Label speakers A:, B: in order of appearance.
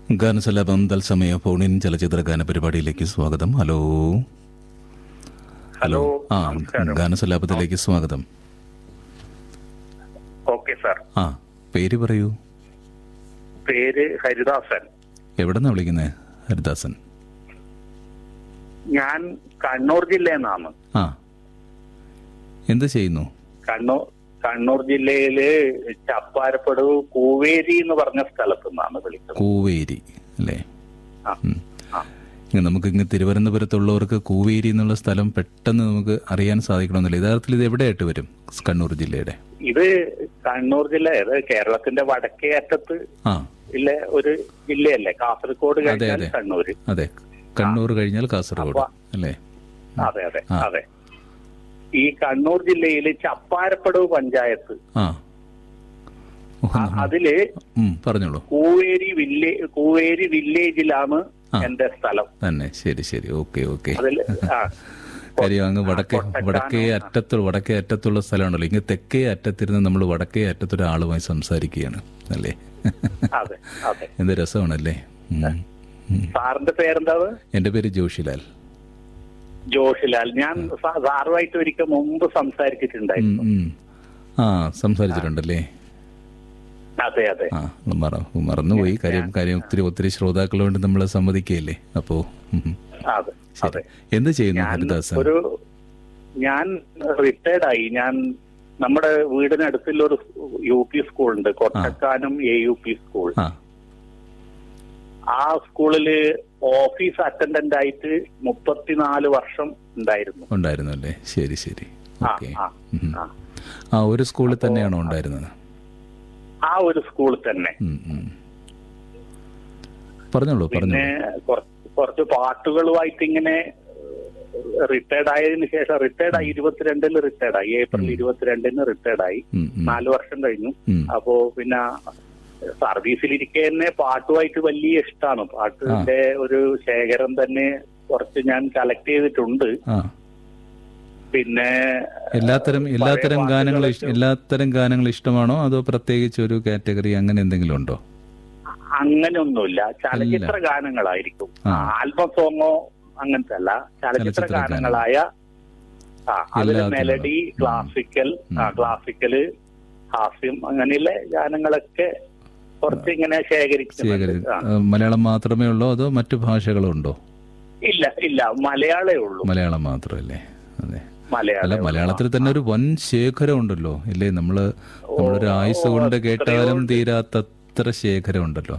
A: ഗാനസലാപം തത്സമയ ഫോണിൻ ചലച്ചിത്ര ഗാന പരിപാടിയിലേക്ക് സ്വാഗതം ഹലോ
B: ഹലോ
A: ആ
B: നമസ്കാരം
A: ഗാനസലാപത്തിലേക്ക് സ്വാഗതം
B: ഓക്കെ സാർ
A: ആ പേര് പറയൂ
B: പേര് ഹരിദാസൻ
A: എവിടെന്നാ വിളിക്കുന്നത് ഹരിദാസൻ
B: ഞാൻ കണ്ണൂർ ജില്ലയിൽ നിന്നാണ്
A: ആ എന്ത് ചെയ്യുന്നു
B: കണ്ണൂർ കണ്ണൂർ ജില്ലയില് ചപ്പാരപ്പടു കൂവേരി എന്ന് പറഞ്ഞ സ്ഥലത്തു നിന്നാണ് വിളിക്കുന്നത്
A: കൂവേരി അല്ലേ
B: ആ,
A: ഉം.
B: ആ.
A: ഇങ്ങ് നമുക്ക് ഇങ്ങ് തിരുവനന്തപുരത്തുള്ളവർക്ക് കൂവേരി എന്നുള്ള സ്ഥലം പെട്ടെന്ന് നമുക്ക് അറിയാൻ സാധിക്കണമെന്നില്ല യഥാർത്ഥത്തിൽ ഇത് എവിടെയായിട്ട് വരും കണ്ണൂർ ജില്ലയുടെ
B: ഇത് കണ്ണൂർ ജില്ല ഇത് കേരളത്തിന്റെ വടക്കേ അറ്റത്ത്
A: ആ
B: ഇല്ല ഒരു ജില്ലയല്ലേ കാസർഗോഡ്
A: അതെ,
B: കഴിഞ്ഞാൽ
A: അതെ.
B: കണ്ണൂര്
A: അതെ കണ്ണൂർ കഴിഞ്ഞാൽ കാസർഗോഡ് അല്ലേ
B: അതെ അതെ
A: ആ.
B: അതെ ഈ കണ്ണൂർ ജില്ലയില് ചപ്പാരപ്പടവ് പഞ്ചായത്ത്
A: ആ ഓ,
B: അ- അതില്
A: ഉം, പറഞ്ഞോളൂ
B: കൂവേരി വില്ലേ കൂവേരി വില്ലേജിലാണ്
A: ആ.
B: എന്റെ സ്ഥലം
A: തന്നെ ശരി ശരി ഓക്കെ ഓക്കെ
B: അതിൽ ആ
A: കാര്യം അങ്ങ് വടക്കേ
B: കൊട്ടക്കാനം,
A: വടക്കേ അറ്റത്ത് വടക്കേ അറ്റത്തുള്ള സ്ഥലമാണല്ലോ ഇങ്ങ് തെക്കേ അറ്റത്തിരുന്ന് നമ്മൾ വടക്കേ അറ്റത്തൊരാളുമായി സംസാരിക്കുകയാണ് അല്ലേ
B: അതെ അതെ
A: എന്ത് രസമാണല്ലേ ഉം. ഉം.
B: സാറിന്റെ പേരെന്താ
A: എന്റെ പേര് ജോഷിലാൽ
B: ജോഷിലാൽ ഞാൻ സാ- സാറുമായിട്ട് ഒരിക്കൽ മുമ്പ്
A: ഉം,
B: സംസാരിച്ചിട്ടുണ്ടായിരുന്നു
A: ഉം. ആ സംസാരിച്ചിട്ടുണ്ടല്ലേ
B: അതെ അതെ
A: ആ മറ മറന്നുപോയി കാര്യം കാര്യം ഒത്തിരി ഒത്തിരി ശ്രോതാക്കളുണ്ട് നമ്മൾ സമ്മതിക്കുകയല്ലേ അപ്പോ ഉം.
B: അതെ അതെ
A: ശരി എന്ത് ചെയ്യുന്നു
B: ഞാൻ
A: ഹരിദാസൻ
B: ഒരു ഞാൻ റിട്ടയർഡ് ആയി ഞാൻ നമ്മുടെ വീടിനടുത്തുള്ള ഒരു യു പി സ്കൂളുണ്ട് Kottakkanam A U P school
A: ആ
B: ആ സ്കൂളില് ഓഫീസ് അറ്റൻഡന്റ് ആയിട്ട് മുപ്പത്തിനാല് വർഷം ഉണ്ടായിരുന്നു
A: ഉണ്ടായിരുന്നു അല്ലേ ശരി ശരി
B: ആ,
A: ഓക്കെ
B: ആ,
A: ഉം.
B: ആ.
A: ആ ഒരു സ്കൂളിൽ തന്നെയാണോ ഉണ്ടായിരുന്നത്
B: ആ ഒരു സ്കൂളിൽ തന്നെ
A: ഉം, ഉം. പറഞ്ഞോളൂ
B: പിന്നെ
A: പറഞ്ഞോളൂ
B: കുറച്ച് കുറച്ച് പാട്ടുകളുമായിട്ട് ഇങ്ങനെ റിട്ടയർഡ് ആയതിനു ശേഷം റിട്ടയർഡ് ആയി ഇരുപത്തിരണ്ടില് റിട്ടയർഡ് ആയി ഏപ്രിൽ ഇരുപത്തിരണ്ടിന് റിട്ടയർഡ് ആയി
A: ഉം, ഉം,
B: നാല് വർഷം കഴിഞ്ഞു
A: ഉം.
B: അപ്പോ പിന്നെ സർവീസിലിരിക്കെ തന്നെ പാട്ടുമായിട്ട് വലിയ ഇഷ്ടമാണ് പാട്ടിന്റെ ഒരു ശേഖരം തന്നെ കുറച്ച് ഞാൻ കളക്ട് ചെയ്തിട്ടുണ്ട്
A: ആ
B: പിന്നെ
A: എല്ലാത്തരം
B: പഴയ
A: എല്ലാത്തരം ഗാനങ്ങൾ
B: പാട്ടുകളൊക്കെ
A: എല്ലാത്തരം ഗാനങ്ങൾ ഇഷ്ടമാണോ അതോ പ്രത്യേകിച്ച് ഒരു കാറ്റഗറി അങ്ങനെ എന്തെങ്കിലും ഉണ്ടോ
B: അങ്ങനെയൊന്നുമില്ല ചലച്ചിത്ര ഗാനങ്ങളായിരിക്കും
A: ആ.
B: ആൽബം സോങ്ങോ അങ്ങനത്തെ അല്ല ചലച്ചിത്ര
A: ചലച്ചിത്ര ഗാനം.
B: ഗാനങ്ങളായ ആ അതിൽ
A: എല്ലാത്തിലും.
B: മെലഡി ക്ലാസിക്കൽ ആ
A: ഉം.
B: ക്ലാസിക്കല് ഹാസ്യം അങ്ങനെയുള്ള ഗാനങ്ങളൊക്കെ കുറച്ച് ഇങ്ങനെ
A: ശേഖരി
B: ശേഖരിക്കുന്നുണ്ട് ആ.
A: ആ, മലയാളം മാത്രമേ ഉള്ളോ അതോ മറ്റു ഭാഷകളും ഉണ്ടോ
B: ഇല്ല ഇല്ല മലയാളേ ഉള്ളൂ
A: മലയാളം മാത്രമല്ലേ അതെ അല്ല
B: മലയാളം
A: മലയാളത്തിൽ തന്നെ ഒരു വൻ ശേഖരം ഉണ്ടല്ലോ ഇല്ലേ നമ്മള് നമ്മളൊരു ആയുസ് കൊണ്ട് കേട്ടാലും തീരാത്തത്ര ശേഖരം ഉണ്ടല്ലോ